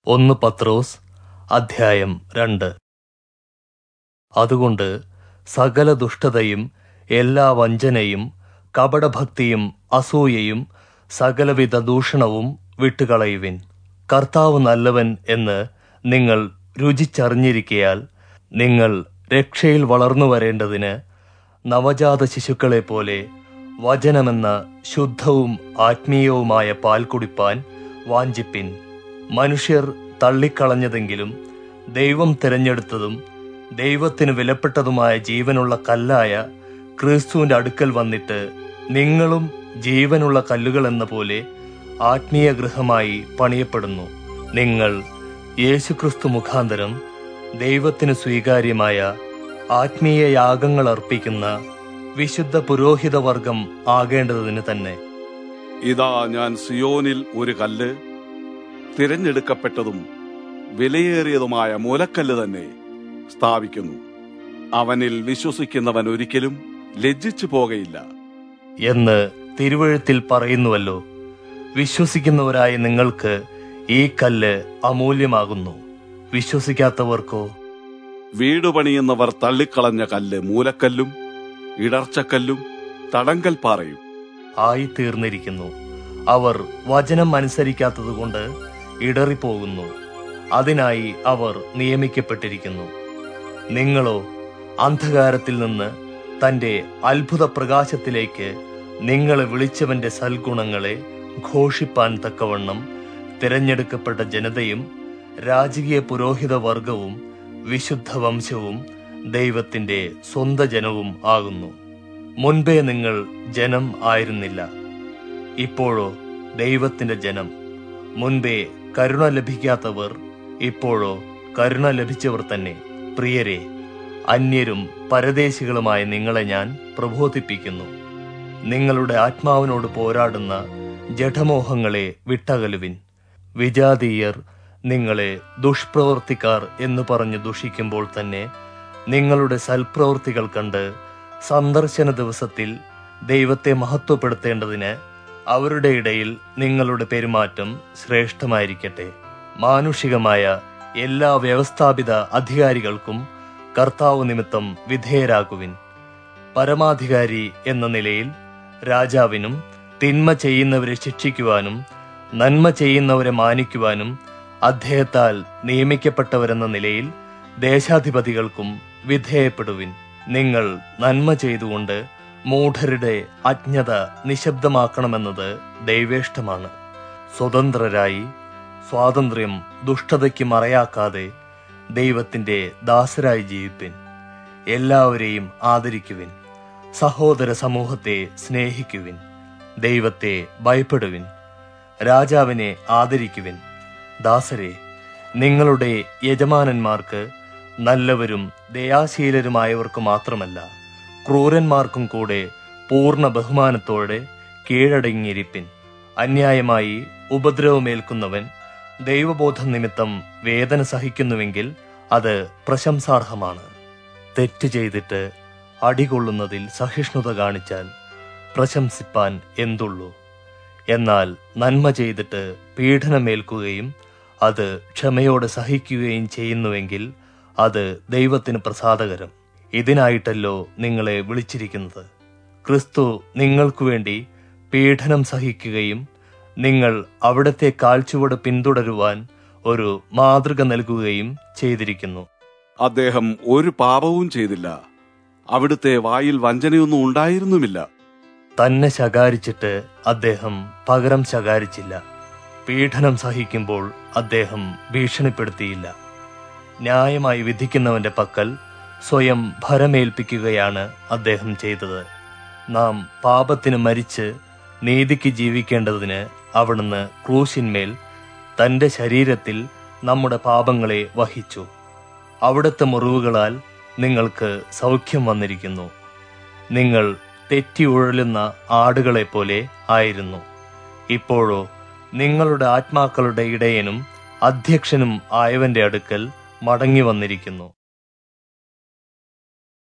ഒന്ന് പത്രോസ് അധ്യായം രണ്ട് അതുകൊണ്ട് സകല ദുഷ്ടതയും എല്ലാ വഞ്ചനയും കപടഭക്തിയും അസൂയയും സകലവിധ ദൂഷണവും വിട്ടുകളയുവിൻ കർത്താവ് നല്ലവൻ എന്ന് നിങ്ങൾ രുചിച്ചറിഞ്ഞിരിക്കയാൽ നിങ്ങൾ രക്ഷയിൽ വളർന്നു വരേണ്ടതിന് നവജാത ശിശുക്കളെ പോലെ വചനമെന്ന ശുദ്ധവും ആത്മീയവുമായ പാൽ കുടിപ്പാൻ വാഞ്ചിപ്പിൻ മനുഷ്യർ തള്ളിക്കളഞ്ഞതെങ്കിലും ദൈവം തിരഞ്ഞെടുത്തതും ദൈവത്തിന് വിലപ്പെട്ടതുമായ ജീവനുള്ള കല്ലായ ക്രിസ്തുവിന്റെ അടുക്കൽ വന്നിട്ട് നിങ്ങളും ജീവനുള്ള കല്ലുകൾ എന്ന പോലെ ആത്മീയ ഗൃഹമായി പണിയപ്പെടുന്നു നിങ്ങൾ യേശുക്രിസ്തു മുഖാന്തരം ദൈവത്തിന് സ്വീകാര്യമായ ആത്മീയ യാഗങ്ങൾ അർപ്പിക്കുന്ന വിശുദ്ധ പുരോഹിത വർഗം ആകേണ്ടതിന് തന്നെ ഇതാ ഞാൻ സിയോനിൽ ഒരു കല്ല് തിരഞ്ഞെടുക്കപ്പെട്ടതും വിലയേറിയതുമായ മൂലക്കല്ല് തന്നെ സ്ഥാപിക്കുന്നു അവനിൽ വിശ്വസിക്കുന്നവൻ ഒരിക്കലും ലജ്ജിച്ചു പോകയില്ല എന്ന് തിരുവഴുത്തിൽ പറയുന്നുവല്ലോ വിശ്വസിക്കുന്നവരായ നിങ്ങൾക്ക് ഈ കല്ല് അമൂല്യമാകുന്നു വിശ്വസിക്കാത്തവർക്കോ വീട് പണിയുന്നവർ തള്ളിക്കളഞ്ഞ കല്ല് മൂലക്കല്ലും ഇടർച്ചക്കല്ലും തടങ്കൽ പാറയും ആയിത്തീർന്നിരിക്കുന്നു അവർ വചനം അനുസരിക്കാത്തതുകൊണ്ട് ഇടറിപ്പോകുന്നു അതിനായി അവർ നിയമിക്കപ്പെട്ടിരിക്കുന്നു നിങ്ങളോ അന്ധകാരത്തിൽ നിന്ന് തന്റെ അത്ഭുത പ്രകാശത്തിലേക്ക് നിങ്ങളെ വിളിച്ചവന്റെ സൽഗുണങ്ങളെ ഘോഷിപ്പാൻ തക്കവണ്ണം തിരഞ്ഞെടുക്കപ്പെട്ട ജനതയും രാജകീയ പുരോഹിത വർഗവും വിശുദ്ധ വംശവും ദൈവത്തിന്റെ സ്വന്ത ജനവും ആകുന്നു മുൻപേ നിങ്ങൾ ജനം ആയിരുന്നില്ല ഇപ്പോഴോ ദൈവത്തിന്റെ ജനം മുൻപേ കരുണ ലഭിക്കാത്തവർ ഇപ്പോഴോ കരുണ ലഭിച്ചവർ തന്നെ പ്രിയരെ അന്യരും പരദേശികളുമായ നിങ്ങളെ ഞാൻ പ്രബോധിപ്പിക്കുന്നു നിങ്ങളുടെ ആത്മാവിനോട് പോരാടുന്ന ജഡമോഹങ്ങളെ വിട്ടകലുവിൻ വിജാതീയർ നിങ്ങളെ ദുഷ്പ്രവർത്തിക്കാർ എന്ന് പറഞ്ഞ് ദുഷിക്കുമ്പോൾ തന്നെ നിങ്ങളുടെ സൽപ്രവൃത്തികൾ കണ്ട് സന്ദർശന ദിവസത്തിൽ ദൈവത്തെ മഹത്വപ്പെടുത്തേണ്ടതിന് അവരുടെ ഇടയിൽ നിങ്ങളുടെ പെരുമാറ്റം ശ്രേഷ്ഠമായിരിക്കട്ടെ മാനുഷികമായ എല്ലാ വ്യവസ്ഥാപിത അധികാരികൾക്കും കർത്താവ് നിമിത്തം വിധേയരാകുവിൻ പരമാധികാരി എന്ന നിലയിൽ രാജാവിനും തിന്മ ചെയ്യുന്നവരെ ശിക്ഷിക്കുവാനും നന്മ ചെയ്യുന്നവരെ മാനിക്കുവാനും അദ്ദേഹത്താൽ നിയമിക്കപ്പെട്ടവരെന്ന നിലയിൽ ദേശാധിപതികൾക്കും വിധേയപ്പെടുവിൻ നിങ്ങൾ നന്മ ചെയ്തുകൊണ്ട് മൂഢരുടെ അജ്ഞത നിശബ്ദമാക്കണമെന്നത് ദൈവേഷ്ടമാണ് സ്വതന്ത്രരായി സ്വാതന്ത്ര്യം ദുഷ്ടതയ്ക്ക് മറയാക്കാതെ ദൈവത്തിന്റെ ദാസരായി ജീവിപ്പിൻ എല്ലാവരെയും ആദരിക്കുവിൻ സഹോദര സമൂഹത്തെ സ്നേഹിക്കുവിൻ ദൈവത്തെ ഭയപ്പെടുവിൻ രാജാവിനെ ആദരിക്കുവിൻ ദാസരെ നിങ്ങളുടെ യജമാനന്മാർക്ക് നല്ലവരും ദയാശീലരുമായവർക്ക് മാത്രമല്ല ക്രൂരന്മാർക്കും കൂടെ പൂർണ്ണ ബഹുമാനത്തോടെ കീഴടങ്ങിയിരിപ്പിൻ അന്യായമായി ഉപദ്രവമേൽക്കുന്നവൻ ദൈവബോധം നിമിത്തം വേദന സഹിക്കുന്നുവെങ്കിൽ അത് പ്രശംസാർഹമാണ് തെറ്റ് ചെയ്തിട്ട് അടികൊള്ളുന്നതിൽ സഹിഷ്ണുത കാണിച്ചാൽ പ്രശംസിപ്പാൻ എന്തുള്ളൂ എന്നാൽ നന്മ ചെയ്തിട്ട് പീഡനമേൽക്കുകയും അത് ക്ഷമയോടെ സഹിക്കുകയും ചെയ്യുന്നുവെങ്കിൽ അത് ദൈവത്തിന് പ്രസാദകരം ഇതിനായിട്ടല്ലോ നിങ്ങളെ വിളിച്ചിരിക്കുന്നത് ക്രിസ്തു നിങ്ങൾക്കു വേണ്ടി പീഡനം സഹിക്കുകയും നിങ്ങൾ അവിടത്തെ കാൽച്ചുവട് പിന്തുടരുവാൻ ഒരു മാതൃക നൽകുകയും ചെയ്തിരിക്കുന്നു അദ്ദേഹം ഒരു പാപവും ചെയ്തില്ല അവിടുത്തെ വായിൽ വഞ്ചനയൊന്നും ഉണ്ടായിരുന്നുമില്ല തന്നെ ശകാരിച്ചിട്ട് അദ്ദേഹം പകരം ശകാരിച്ചില്ല പീഡനം സഹിക്കുമ്പോൾ അദ്ദേഹം ഭീഷണിപ്പെടുത്തിയില്ല ന്യായമായി വിധിക്കുന്നവന്റെ പക്കൽ സ്വയം ഭരമേൽപ്പിക്കുകയാണ് അദ്ദേഹം ചെയ്തത് നാം പാപത്തിന് മരിച്ച് നീതിക്ക് ജീവിക്കേണ്ടതിന് അവിടുന്ന് ക്രൂശിന്മേൽ തന്റെ ശരീരത്തിൽ നമ്മുടെ പാപങ്ങളെ വഹിച്ചു അവിടുത്തെ മുറിവുകളാൽ നിങ്ങൾക്ക് സൗഖ്യം വന്നിരിക്കുന്നു നിങ്ങൾ തെറ്റി ഉഴലുന്ന ആടുകളെപ്പോലെ ആയിരുന്നു ഇപ്പോഴോ നിങ്ങളുടെ ആത്മാക്കളുടെ ഇടയനും അധ്യക്ഷനും ആയവന്റെ അടുക്കൽ മടങ്ങി വന്നിരിക്കുന്നു